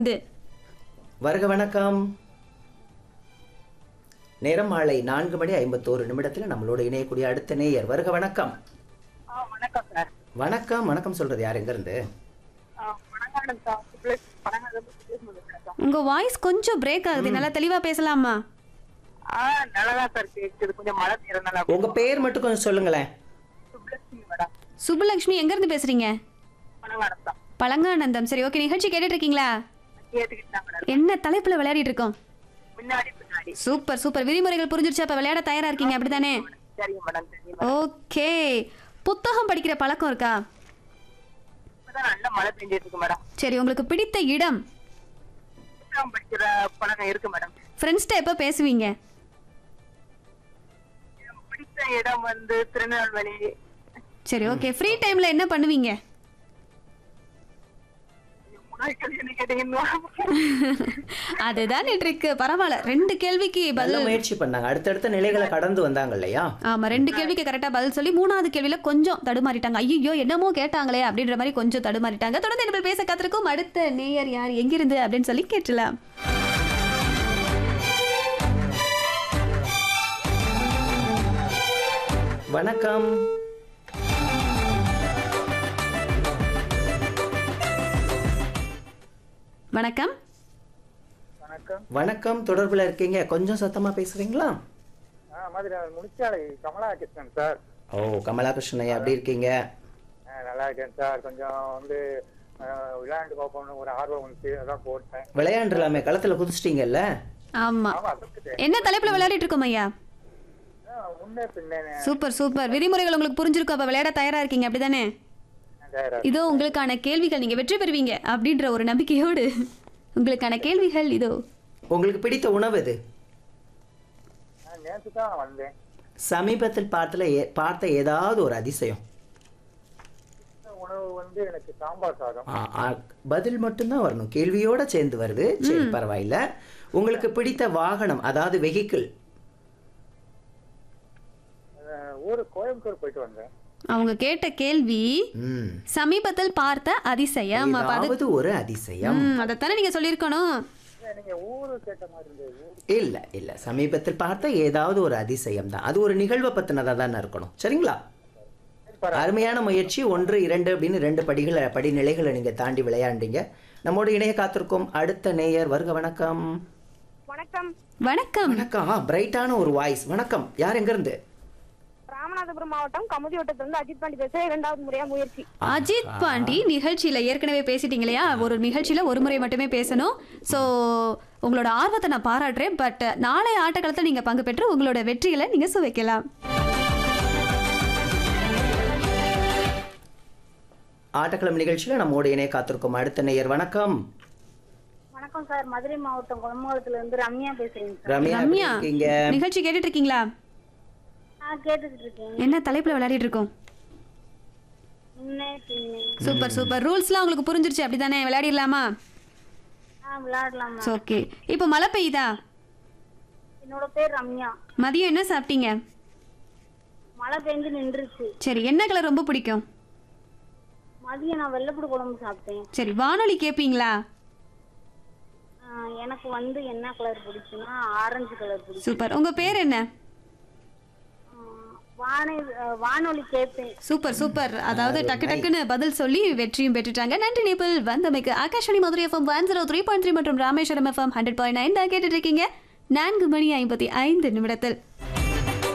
இது வருக வணக்கம் நேரம் மாலை நான்கு மணி ஐம்பத்தோரு நிமிடத்தில் நம்மளோட இணையக்கூடிய அடுத்த நேயர் வருக வணக்கம் ஆ வணக்கம் சார் வணக்கம் வணக்கம் சொல்றது யார் எங்க இருந்து ஆ, பனங்கானம் சார் சுப்ளேஷ் பனங்கானம் சுப்ளேஷ் பேசுறேன் சார் உங்க வாய்ஸ் கொஞ்சம் பிரேக் ஆகுது நல்லா தெளிவா பேசலாமா ஆ நல்லா சார் கேக்குது கொஞ்சம் மழை பெய்யறதுனால உங்க பேர் மட்டும் கொஞ்சம் சொல்லுங்களேன் சுப்லட்சுமி மேடம் சுப்புலட்சுமி எங்க இருந்து பேசுறீங்க பனங்கானம் தான் பழங்கானந்தம் சரி ஓகே நிகழ்ச்சி கேட்டுட்டு இருக்கீங்களா கேட்டுக்கிட்டு தான் மேடம் என்ன தலைப்புல விளையாடிட்டு இருக்கோம் முன்னாடி பின்னாடி சூப்பர் சூப்பர் விதிமுறைகள் புரிஞ்சிருச்சு அப்ப விளையாட தயாரா இருக்கீங்க அப்படிதானே சரிங்க மேடம் சரிங்க ஓகே புத்தகம் படிக்கிற பழக்கம் இருக்கா இப்பதான் நல்ல மழை பெஞ்சிட்டு இருக்கு மேடம் சரி உங்களுக்கு பிடித்த இடம் புத்தகம் படிக்கிற பழக்கம் இருக்கு மேடம் ஃப்ரெண்ட்ஸ்கிட்ட எப்போ பேசுவீங்க எனக்கு பிடித்த இடம் வந்து திருநெல்வேலி சரி ஓகே ஃப்ரீ டைம்ல என்ன பண்ணுவீங்க முன்னாடி கேள்வி என்ன கேட்டீங்கன்னா அதுதான் இருக்கு பரவாயில்ல ரெண்டு கேள்விக்கு நல்ல பதில் முயற்சி பண்ணாங்க அடுத்தடுத்த நிலைகளை கடந்து வந்தாங்க இல்லையா ஆமா ரெண்டு கேள்விக்கு கரெக்டா பதில் சொல்லி மூணாவது கேள்வியில கொஞ்சம் தடுமாறிட்டாங்க ஐயோ என்னமோ கேட்டாங்களே அப்படின்ற மாதிரி கொஞ்சம் தடுமாறிட்டாங்க தொடர்ந்து என்ன பேச காத்திருக்கும் அடுத்த நேயர் யார் எங்கிருந்து அப்படின்னு சொல்லி கேட்டலாம் வணக்கம் வணக்கம் வணக்கம் வணக்கம் தொடர்புல இருக்கீங்க கொஞ்சம் சத்தமா பேசுறீங்களா ஆ மாதிரி முடிச்சாலை கமலா கிருஷ்ணன் சார் ஓ கமலாகிருஷ்ணன் ஐயா எப்படி இருக்கீங்க ஆ, நல்லா இருக்கேன் சார் கொஞ்சம் வந்து ஆ, விளையாண்டு பார்ப்போம்னு ஒரு ஆர்வம் வந்துச்சு அதான் போட்டேன் விளையாண்டுலாமே களத்துல குதிச்சிட்டீங்கல்ல ஆமா ஆமா அதுக்கு என்ன தலைப்புல விளையாடிட்டு இருக்கோம் ஐயா முன்னே பின்னே சூப்பர் சூப்பர் விதிமுறைகள் உங்களுக்கு புரிஞ்சிருக்கும் அப்ப விளையாட தயாரா இருக்கீங்க அப்படிதானே சார் இதோ உங்களுக்கான கேள்விகள் நீங்க வெற்றி பெறுவீங்க அப்படின்ற ஒரு நம்பிக்கையோடு உங்களுக்கான கேள்விகள் இதோ உங்களுக்கு பிடித்த உணவு எது நான் நேற்று தான் வந்தேன் சமீபத்தில் பார்த்தல ஏ- பார்த்த ஏதாவது ஒரு அதிசயம் இந்த உணவு வந்து எனக்கு சாம்பார் சாதம் ஆ, ஆ, பதில் மட்டும்தான் வரணும் கேள்வியோட சேர்ந்து வருது சரி பரவாயில்ல உங்களுக்கு பிடித்த வாகனம் அதாவது வெஹிக்கிள் ஆ, ஊரு கோயம்புத்தூர் போயிட்டு வந்தேன் அவங்க கேட்ட கேள்வி ம் சமீபத்தில் பார்த்த அதிசயம் அப்ப அது ஏதாவது ஒரு அதிசயம் ம், அதைத்தானே நீங்க சொல்லியிருக்கணும் இல்ல, நீங்க ஊரு கேட்ட மாதிரி இருந்தது ஊரு இல்ல இல்ல சமீபத்தில் பார்த்த ஏதாவது ஒரு அதிசயம் தான் அது ஒரு நிகழ்வை பத்தினதா தானே இருக்கணும் சரிங்களா அருமையான முயற்சி ஒன்று இரண்டு அப்படின்னு ரெண்டு படிகளை படிநிலைகளை நீங்க தாண்டி விளையாண்டீங்க நம்மோடு இணைய காத்திருக்கும் அடுத்த நேயர் வருக வணக்கம் வணக்கம் வணக்கம் வணக்கம் பிரைட்டான ஒரு வாய்ஸ் வணக்கம் யார் எங்க இருந்து ராமநாதபுரம் மாவட்டம் கமுதி வட்டத்திலிருந்து அஜித் பாண்டி பேசுறேன் இரண்டாவது முறையா முயற்சி அஜித் பாண்டி நிகழ்ச்சியில ஏற்கனவே பேசிட்டீங்க இல்லையா ஒரு நிகழ்ச்சியில ஒரு முறை மட்டுமே பேசணும் ஸோ உங்களோட ஆர்வத்தை நான் பாராட்டுறேன் பட் நாளைய ஆட்டக்காலத்தில் நீங்க பங்கு பெற்று உங்களோட வெற்றிகளை நீங்க சுவைக்கலாம் ஆட்டக்கிழமை நிகழ்ச்சியில நம்மோடு இணைய காத்திருக்கும் அடுத்த நேயர் வணக்கம் வணக்கம் சார் மதுரை மாவட்டம் குளமங்கலத்துல இருந்து ரம்யா பேசுறேங்க சார் ரம்யா எப்படி ரம்யா இருக்கீங்க நிகழ்ச்சி கேட்டுட்டு இருக்கீங்களா நான் கேட்டுக்கிட்டு இருக்கேன் என்ன தலைப்புல விளையாடிட்டு இருக்கோம் முன்னே பின்னே சூப்பர் சூப்பர் ரூல்ஸ்லாம் உங்களுக்கு புரிஞ்சிருச்சு அப்படிதானே விளையாடிடலாமா ஆ விளையாடலாமா ஓகே இப்போ மழை பெய்யுதா என்னோட பேர் ரம்யா மதியம் என்ன சாப்பிட்டீங்க மழை பெஞ்சு நின்றுச்சு சரி என்ன கலர் ரொம்ப பிடிக்கும் மதியம் நான் வெள்ளப்புடு குழம்பு சாப்பிட்டேன் சரி வானொலி கேட்பீங்களா ஆ, எனக்கு வந்து என்ன கலர் பிடிக்கும்னா ஆரஞ்சு கலர் பிடிக்கும் சூப்பர் உங்க பேர் என்ன ஆ, வானை ஆ, வானொலி கேட்பேன் சூப்பர் சூப்பர் அதாவது டக்கு டக்குன்னு பதில் சொல்லி வெற்றியும் பெற்றுட்டாங்க நன்றி நேபிள் வந்தமைக்கு Akashvani Madurai FM one zero three point three மற்றும் Rameswaram FM hundred point nine தான் கேட்டுட்டு இருக்கீங்க நான்கு மணி ஐம்பத்தி ஐந்து நிமிடத்தில்